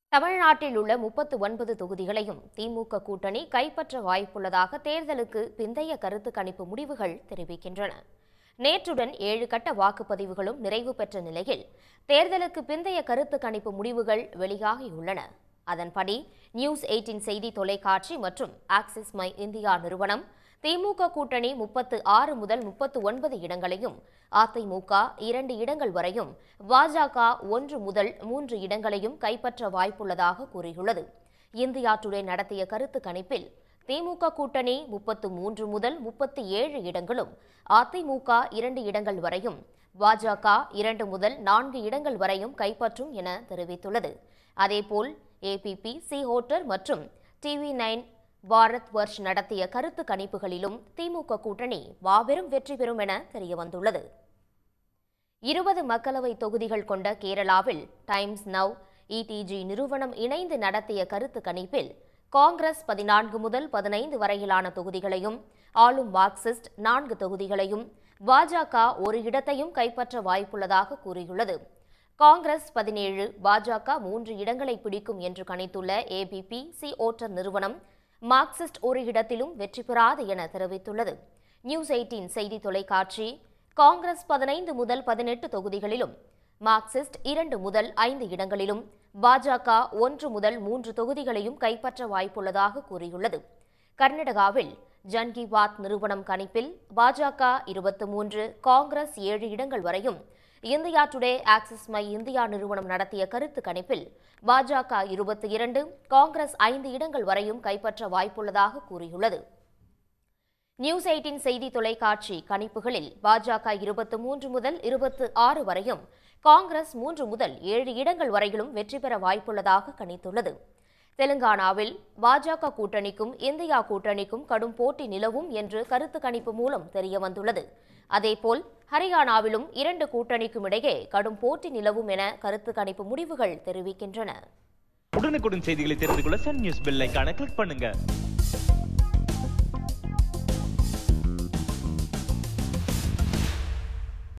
தமிழ்நாட்டில் உள்ள முப்பத்து ஒன்பது தொகுதிகளையும் திமுக கூட்டணி கைப்பற்ற வாய்ப்புள்ளதாக தேர்தலுக்கு பிந்தைய கருத்து கணிப்பு முடிவுகள் தெரிவிக்கின்றன நேற்றுடன் ஏழு கட்ட வாக்குப்பதிவுகளும் நிறைவு பெற்ற நிலையில் தேர்தலுக்கு பிந்தைய கருத்து கணிப்பு முடிவுகள் வெளியாகியுள்ளன அதன்படி நியூஸ் எயிட்டின் செய்தி தொலைக்காட்சி மற்றும் ஆக்சிஸ் மை இந்தியா நிறுவனம் திமுக கூட்டணி முப்பத்து ஆறு முதல் முப்பத்து ஒன்பது இடங்களையும் அதிமுக இரண்டு இடங்கள் வரையும் பாஜக ஒன்று முதல் மூன்று இடங்களையும் கைப்பற்ற வாய்ப்புள்ளதாக கூறியுள்ளது இந்தியா டுடே நடத்திய கருத்து கணிப்பில் திமுக கூட்டணி முப்பத்து மூன்று முதல் முப்பத்தி ஏழு இடங்களும் அதிமுக இரண்டு இடங்கள் வரையும் பாஜக இரண்டு முதல் நான்கு இடங்கள் வரையும் கைப்பற்றும் என தெரிவித்துள்ளது அதேபோல் ஏபிபி சி ஹோட்டர் மற்றும் டிவி நைன் பாரத் வர்ஷ் நடத்திய கருத்து கணிப்புகளிலும் திமுக கூட்டணி மாபெரும் வெற்றி பெறும் என தெரியவந்துள்ளது இருபது மக்களவை தொகுதிகள் கொண்ட கேரளாவில் டைம்ஸ் நவ் இடிஜி நிறுவனம் இணைந்து நடத்திய கருத்து கணிப்பில் காங்கிரஸ் பதினான்கு முதல் பதினைந்து வரையிலான தொகுதிகளையும் ஆளும் மார்க்சிஸ்ட் நான்கு தொகுதிகளையும் பாஜக ஒரு இடத்தையும் கைப்பற்ற வாய்ப்புள்ளதாக கூறியுள்ளது காங்கிரஸ் பதினேழு பாஜக மூன்று இடங்களை பிடிக்கும் என்று கணித்துள்ள ஏபிபி சி ஓட்டர் நிறுவனம் மார்க்சிஸ்ட் ஒரு இடத்திலும் வெற்றி பெறாது என தெரிவித்துள்ளது நியூஸ் எயிட்டீன் செய்தி தொலைக்காட்சி காங்கிரஸ் பதினைந்து முதல் பதினெட்டு தொகுதிகளிலும் மார்க்சிஸ்ட் இரண்டு முதல் ஐந்து இடங்களிலும் பாஜக ஒன்று முதல் மூன்று தொகுதிகளையும் கைப்பற்ற வாய்ப்புள்ளதாக கூறியுள்ளது கர்நாடகாவில் ஜன் கி பாத் நிறுவனம் கணிப்பில் பாஜக இருபத்தி மூன்று காங்கிரஸ் ஏழு இடங்கள் வரையும் India Today Axis My India நிறுவனம் நடத்திய கருத்து கணிப்பில் பாஜக இருபத்தி இரண்டு காங்கிரஸ் ஐந்து இடங்கள் வரையும் கைப்பற்ற வாய்ப்புள்ளதாக கூறியுள்ளது நியூஸ் எயிட்டின் செய்தி தொலைக்காட்சி கணிப்புகளில் பாஜக இருபத்து மூன்று முதல் இருபத்து ஆறு வரையும் காங்கிரஸ் மூன்று முதல் ஏழு இடங்கள் வரையிலும் வெற்றி பெற வாய்ப்புள்ளதாக கணித்துள்ளது தெலுங்கானாவில் பாஜக கூட்டணிக்கும் இந்தியா கூட்டணிக்கும் கடும் போட்டி நிலவும் என்று கருத்து கணிப்பு மூலம் தெரியவந்துள்ளது அதேபோல் ஹரியானாவிலும் இரண்டு கூட்டணிக்கும் இடையே கடும் போட்டி நிலவும் என கருத்து கணிப்பு முடிவுகள் தெரிவிக்கின்றன உடனுக்குடன் செய்திகளை தெரிந்து கொள்ள சன் நியூஸ் பெல் ஐகானை கிளிக் பண்ணுங்க